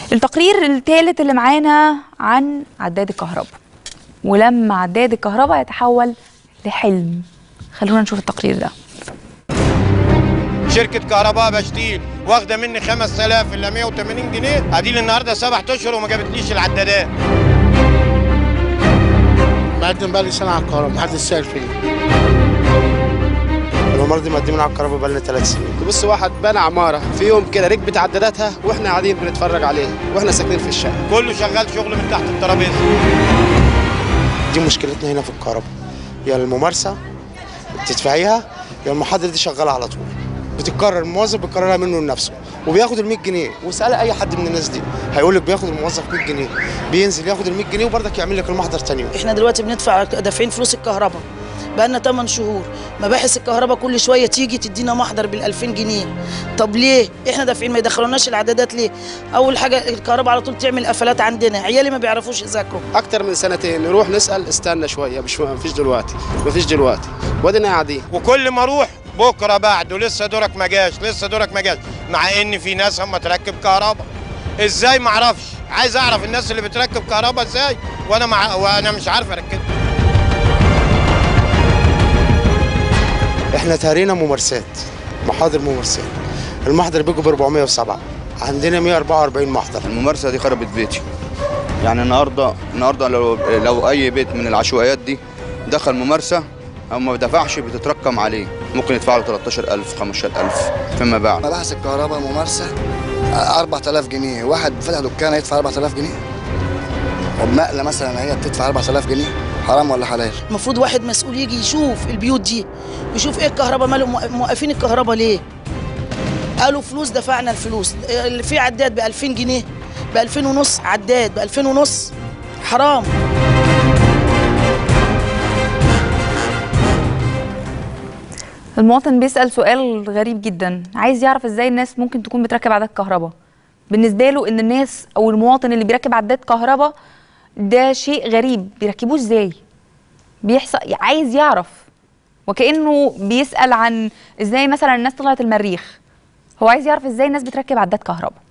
التقرير الثالث اللي معانا عن عداد الكهرباء ولما عداد الكهرباء يتحول لحلم خلونا نشوف التقرير ده شركة كهرباء بشتيل واخدة مني 5000 إلا 180 جنيه اديني النهارده سبع اشهر وما جابتليش العدادات مقدم بقالي سنة على الكهرباء محدش سائل فيا العمارة دي مقدمين على الكهرباء بقالنا ثلاث سنين بص واحد بنى عماره في يوم كده ركبت عداداتها واحنا قاعدين بنتفرج عليها واحنا ساكنين في الشقه كله شغال شغل من تحت الترابيزة دي مشكلتنا هنا في الكهرباء يا الممارسة بتدفعيها يا المحاضرة دي شغالة على طول بتتكرر الموظف بيكررها منه لنفسه وبياخد ال 100 جنيه واسال اي حد من الناس دي هيقول لك بياخد الموظف 100 جنيه بينزل ياخد ال 100 جنيه وبرضك يعمل لك المحضر تاني يوم احنا دلوقتي بندفع دافعين فلوس الكهرباء بقالنا 8 شهور مباحث الكهرباء كل شويه تيجي تدينا محضر بال 2000 جنيه طب ليه احنا دافعين ما يدخلوناش العدادات ليه اول حاجه الكهرباء على طول تعمل قفلات عندنا عيالي ما بيعرفوش يذاكروا اكتر من سنتين نروح نسال استنى شويه مش مفيش دلوقتي مفيش دلوقتي وادينا قاعدين وكل ما اروح بكره بعده لسه دورك ما جاش لسه دورك ما جاش مع ان في ناس هم تركب كهرباء ازاي ما اعرفش عايز اعرف الناس اللي بتركب كهرباء ازاي وانا مع... وانا مش عارف اركبها احنا تهرينا ممارسات محاضر ممارسات المحضر بيجوا ب 407 عندنا 144 محضر الممارسه دي خربت بيتي يعني النهارده النهارده لو لو اي بيت من العشوائيات دي دخل ممارسه او ما دفعش بتترقم عليه ممكن يدفع له 13000 15000 فيما بعد مباحث الكهرباء ممارسة 4000 جنيه واحد فتح دكان يدفع 4000 جنيه وبنقلة مثلا هي بتدفع 4000 جنيه حرام ولا حلال المفروض واحد مسؤول يجي يشوف البيوت دي يشوف ايه الكهرباء ماله موق- موقفين الكهرباء ليه قالوا فلوس دفعنا الفلوس اللي في عداد ب 2000 جنيه ب 2000 ونص عداد ب 2000 ونص حرام المواطن بيسأل سؤال غريب جدا عايز يعرف ازاي الناس ممكن تكون بتركب عداد كهرباء بالنسبة له ان الناس او المواطن اللي بيركب عداد كهرباء ده شيء غريب بيركبوه ازاي بيحصل عايز يعرف وكأنه بيسأل عن ازاي مثلا الناس طلعت المريخ هو عايز يعرف ازاي الناس بتركب عداد كهرباء